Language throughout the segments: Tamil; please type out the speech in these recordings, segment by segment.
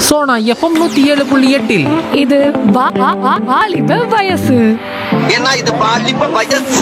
சோனா எஃப்எம் நூத்தி ஏழு புள்ளி எட்டில் இது வா- வா- வா- வாலிப வயசு ஏன்னா இது பாலிப்ப வயசு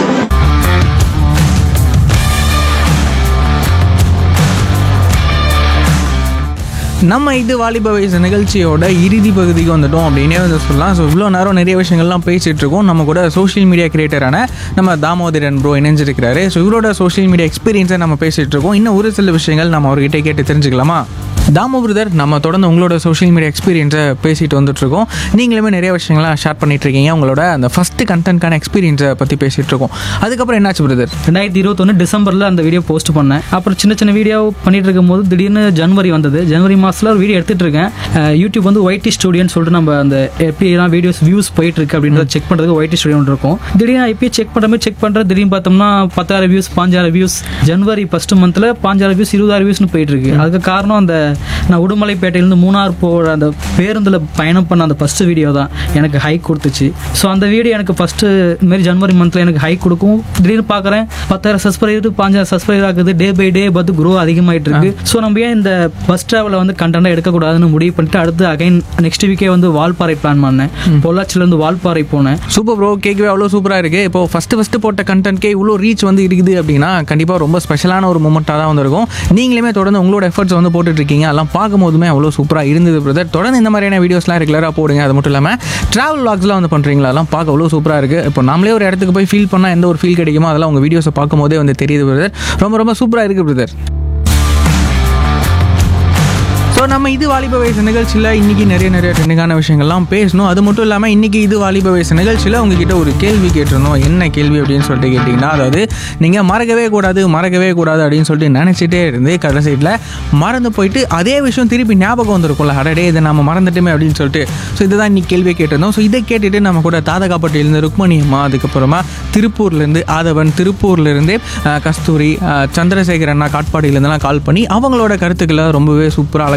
நம்ம இது வாலிப வயசு நிகழ்ச்சியோட இறுதி பகுதிக்கு வந்துட்டோம் அப்படின்னே வந்து சொல்லலாம் ஸோ இவ்வளோ நேரம் நிறைய விஷயங்கள்லாம் பேசிகிட்டு இருக்கோம் நம்ம கூட சோஷியல் மீடியா கிரியேட்டரான நம்ம தாமோதரன் ப்ரோ இணைஞ்சிருக்கிறாரு ஸோ இவரோட சோஷியல் மீடியா எக்ஸ்பீரியன்ஸை நம்ம பேசிகிட்டு இருக்கோம் இன்னும் ஒரு சில விஷயங்கள் நம்ம அவர்கிட்ட கேட்டு தெரிஞ்சுக்கலாமா தாமோ பிரதர் நம்ம தொடர்ந்து உங்களோட சோஷியல் மீடியா எக்ஸ்பீரியன்ஸை பேசிட்டு வந்துட்டுருக்கோம் நீங்களுமே நிறைய விஷயங்கள்லாம் ஷேர் பண்ணிட்டு இருக்கீங்க உங்களோட அந்த ஃபஸ்ட்டு கண்டென்ட்கான எக்ஸ்பீரியன்ஸை பற்றி பேசிகிட்டு இருக்கோம் அதுக்கப்புறம் என்னாச்சு பிரதர் ரெண்டாயிரத்தி இருபத்தொன்று டிசம்பரில் அந்த வீடியோ போஸ்ட் பண்ணேன் அப்புறம் சின்ன சின்ன வீடியோ பண்ணிட்டு இருக்கும்போது திடீர்னு ஜனவரி வந்தது ஜனவரி மாதத்தில் ஒரு வீடியோ எடுத்துட்டு இருக்கேன் அஹ் யூடியூப் வந்து ஒய்டி ஸ்டுடியோன்னு சொல்லிட்டு நம்ம அந்த எப்படிலாம் வீடியோஸ் வியூஸ் போயிட்டு இருக்கு அப்படின்றத செக் பண்ணுறதுக்கு ஒய்டி ஸ்டுடியோ இருக்கும் திடீர்னு ஐபிஐ செக் பண்ணுற மாதிரி செக் பண்ணுறது திடீர்னு பார்த்தோம்னா பத்தாயிரம் வியூஸ் பாஞ்சாயிரம் வியூஸ் ஜனவரி ஃபர்ஸ்ட் மந்த்தில் பாஞ்சாயிரம் வியூஸ் இருபதாயிரம் வியூஸ்னு போயிட்டு இருக்கு அதுக்கு காரணம் அந்த நான் உடுமலைப்பேட்டையிலேருந்து மூணார் போகிற அந்த பேருந்தில் பயணம் பண்ண அந்த ஃபர்ஸ்ட் வீடியோ தான் எனக்கு ஹைக் கொடுத்துச்சு ஸோ அந்த வீடியோ எனக்கு ஃபஸ்ட்டு இதுமாரி ஜனவரி மந்த்தில் எனக்கு ஹைக் கொடுக்கும் திடீர்னு பார்க்குறேன் பத்தாயிரம் சப்ஸ்கிரைபர் பாஞ்சாயிரம் சப்ஸ்கிரைபர் ஆகுது டே பை டே பார்த்து க்ரோ அதிகமாயிட்டு இருக்கு ஸோ நம்ம ஏன் இந்த பஸ் ட்ராவலை வந்து கண்டென்ட்டாக எடுக்கக்கூடாதுன்னு முடிவு பண்ணிட்டு அடுத்து அகைன் நெக்ஸ்ட் வீக்கே வந்து வால்பாறை பிளான் பண்ணேன் பொள்ளாச்சிலேருந்து வால்பாறை போனேன் சூப்பர் ப்ரோ கேட்கவே அவ்வளோ சூப்பராக இருக்குது இப்போ ஃபஸ்ட்டு ஃபஸ்ட்டு போட்ட கண்டென்ட்கே இவ்வளோ ரீச் வந்து இருக்குது அப்படின்னா கண்டிப்பாக ரொம்ப ஸ்பெஷலான ஒரு மூமெண்ட்டாக தான் வந்திருக்கும் நீங்களுமே தொடர்ந்து உங்களோட எஃபர்ட்ஸ் வந்து போட்டுட்டு இருக்கீங்க அதெல்லாம் பார்க்கும்போதுமே அவ்வளோ சூப்பராக இருந்தது பிரதர் தொடர்ந்து இந்த மாதிரியான வீடியோஸ்லாம் ரெகுலராக போடுங்க அது மட்டும் இல்லாமல் ட்ராவல் லாக்ஸ்லாம் வந்து பண்ணுறீங்களா அதெல்லாம் பார்க்க அவ்வளோ சூப்பராக இருக்குது இப்போ நாமளே ஒரு இடத்துக்கு போய் ஃபீல் பண்ணால் எந்த ஒரு ஃபீல் கிடைக்குமோ அதெல்லாம் உங்கள் வீடியோஸை பார்க்கும்போதே வந்து தெரியுது பிரதர் ரொம்ப ரொம்ப சூப்பராக இருக்குது பிரதர் ஸோ நம்ம இது வாலிப வயசு நிகழ்ச்சியில் இன்றைக்கி நிறைய நிறைய ட்ரெண்டிங்கான விஷயங்கள்லாம் பேசணும் அது மட்டும் இல்லாமல் இன்றைக்கி இது வாலிப வயசு நிகழ்ச்சியில் உங்ககிட்ட ஒரு கேள்வி கேட்டிருந்தோம் என்ன கேள்வி அப்படின்னு சொல்லிட்டு கேட்டிங்கன்னா அதாவது நீங்கள் மறக்கவே கூடாது மறக்கவே கூடாது அப்படின்னு சொல்லிட்டு நினச்சிட்டே இருந்து கடைசியில் மறந்து போயிட்டு அதே விஷயம் திருப்பி ஞாபகம் வந்திருக்கும்ல அடடே இதை நம்ம மறந்துட்டுமே அப்படின்னு சொல்லிட்டு ஸோ இதுதான் இன்னைக்கு கேள்வியை கேட்டிருந்தோம் ஸோ இதை கேட்டுட்டு நம்ம கூட தாதகாப்பட்டியிலேருந்து ருக்மணி அம்மா அதுக்கப்புறமா திருப்பூர்லேருந்து ஆதவன் திருப்பூர்லேருந்து அஹ், கஸ்தூரி அஹ், சந்திரசேகர் அண்ணா காட்பாடியிலேருந்துலாம் கால் பண்ணி அவங்களோட கருத்துக்களை ரொம்பவே சூப்பராக